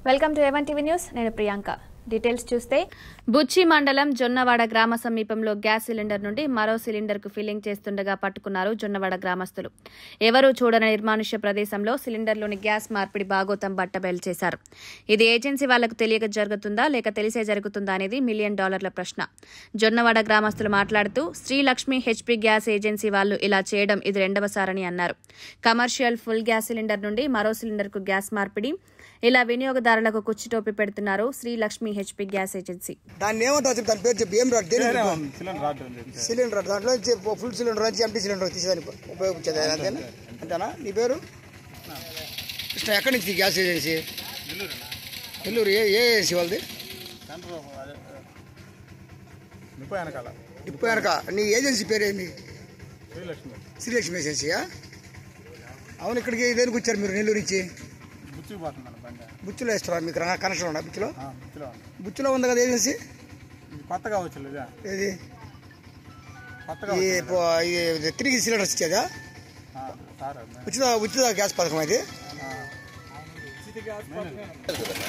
Welcome to ఎవన్ TV news నేను Priyanka details చూస్తే బుచ్చి మండలం జొన్నవాడ గ్రామ సమీపంలో గ్యాస్ సిలిండర్ నుండి మరో సిలిండర్ కు ఫిల్లింగ్ చేస్తుండగా పట్టుకున్నారు జొన్నవాడ గ్రామస్తులు ఎవరూ చూడని నిర్మానుష్య ప్రదేశంలో సిలిండర్లోని గ్యాస్ మార్పిడి బాగోతం బట్టబయలు చేశారు ఇది ఏజెన్సీ వాళ్లకు తెలియక జరుగుతుందా లేక తెలిసే జరుగుతుందా అనేది మిలియన్ డాలర్ల ప్రశ్న జొన్నవాడ గ్రామస్తులు మాట్లాడుతూ శ్రీలక్ష్మి హెచ్పీ గ్యాస్ ఏజెన్సీ వాళ్ళు ఇలా చేయడం ఇది రెండవసారని అన్నారు కమర్షియల్ ఫుల్ గ్యాస్ సిలిండర్ నుండి మరో సిలిండర్ కు గ్యాస్ మార్పిడి ఇలా వినియోగదారులకు కుచ్చిటోపి పెడుతున్నారు శ్రీలక్ష్మి హెచ్పీ గ్యాస్ ఏజెన్సీ దాన్ని ఏమంటావు చెప్పు దాని పేరు చెప్పు ఏం రాదు దేని సిలిండర్ రాడ్ ఉంది. సిలిండర్ దాంట్లో నుంచి ఫుల్ సిలిండర్ నుంచి ఎంటీ సిలిండర్ తీసేదానికి ఉపయోగించేది అంతేనా అంతేనా నీ పేరు కృష్ణ ఎక్కడి నుంచి గ్యాస్ ఏజెన్సీ నెల్లూరు ఏ ఏ ఏజెన్సీ వాళ్ళది సెంటర్ అదే, ముప్పై వెనకాల ఇప్పుడు వెనక నీ ఏజెన్సీ పేరు ఏంది శ్రీలక్ష్మి శ్రీలక్ష్మి ఏజెన్సీయా అవును ఇక్కడికి దేనికి వచ్చారు మీరు నెల్లూరు నుంచి బుచ్చికి పోతుందండి బండి బుచ్చులో వేస్తారా మీకు రా- కనెక్షన్ ఉందా బుచ్చులో ఆ, బుచ్చిలో ఉంది. బుచ్చులో ఉంది కదా ఏజెన్సీ ఇది కొత్తగా వచ్చింది ఇదే ఏది కొత్తగా ఈ వచ్చింది పో- ఇది తిరిగి సిలిండర్స్ ఇచ్చేదా ఆ, సార్ అది. ఉచిత ఉచిత గ్యాస్ పథకం అది ఆ.